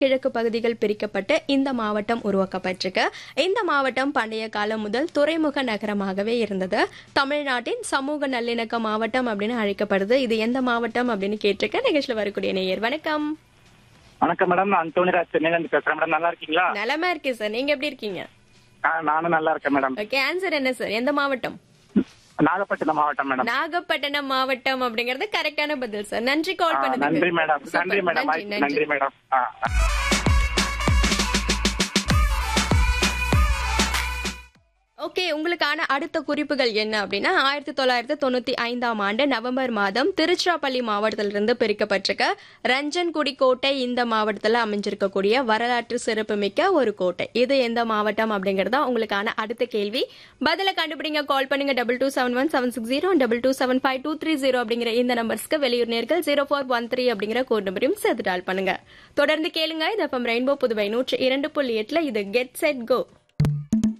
கிழக்கு பகுதிகள் பிரிக்கப்பட்டு இந்த மாவட்டம் உருவாக்கப்பட்டிருக்கு இந்த மாவட்டம் பண்டைய காலம் முதல் துறைமுக நகரமாகவே இருந்தது தமிழ்நாட்டின் சமூக நல்லிணக்க மாவட்டம் அப்படின்னு அழைக்கப்படுது இது எந்த மாவட்டம் அப்படின்னு கேட்டிருக்க நிகழ்ச்சியில் வரக்கூடிய நேயர் வணக்கம் வணக்கம் மேடம் நான் அந்தோனிராஜ் சென்னையிலேருந்து பேசுறேன் மேடம் நல்லா இருக்கீங்களா நலமா இருக்கேன் சார் நீங்க எப்படி இருக்கீங்க ஆ, நானும் நல்லா இருக்கேன் மேடம் ஓகே ஆன்சர் என்ன சார் எந்த மாவட்டம் நாகப்பட்டினம் மாவட்டம் மேடம் நாகப்பட்டினம் மாவட்டம் அப்படிங்கறது கரெக்டான பதில் சார் நன்றி ஆ, கால் பண்ணதுக்கு நன்றி மேடம் Super. நன்றி மேடம் நன்றி, நன்றி. நன்றி மேடம் ஆ, ஆ. ஓகே உங்களுக்கான அடுத்த குறிப்புகள் என்ன அப்படின்னா ஆயிரத்தி தொள்ளாயிரத்தி தொண்ணூத்தி ஐந்தாம் ஆண்டு நவம்பர் மாதம் திருச்சிராப்பள்ளி மாவட்டத்திலிருந்து பிரிக்கப்பட்டிருக்க ரஞ்சன்குடி கோட்டை இந்த மாவட்டத்தில் அமைஞ்சிருக்கக்கூடிய வரலாற்று சிறப்புமிக்க ஒரு கோட்டை இது எந்த மாவட்டம் அப்படிங்கறதா உங்களுக்கான அடுத்த கேள்வி பதில கண்டுபிடிங்க கால் பண்ணுங்க double two seven one seven six zero double two seven five two three zero அப்படிங்கிற இந்த நம்பர்ஸ்க்கு வெளியூர் நேர்கள் ஜீரோ ஃபோர் ஒன் த்ரீ அப்படிங்கிற கோட் நம்பரையும் சேர்த்து டால் பண்ணுங்க தொடர்ந்து கேளுங்க இது ரெயின்போ புதுவை நூற்று இரண்டு புள்ளி எட்டுல இது கெட் செட் கோ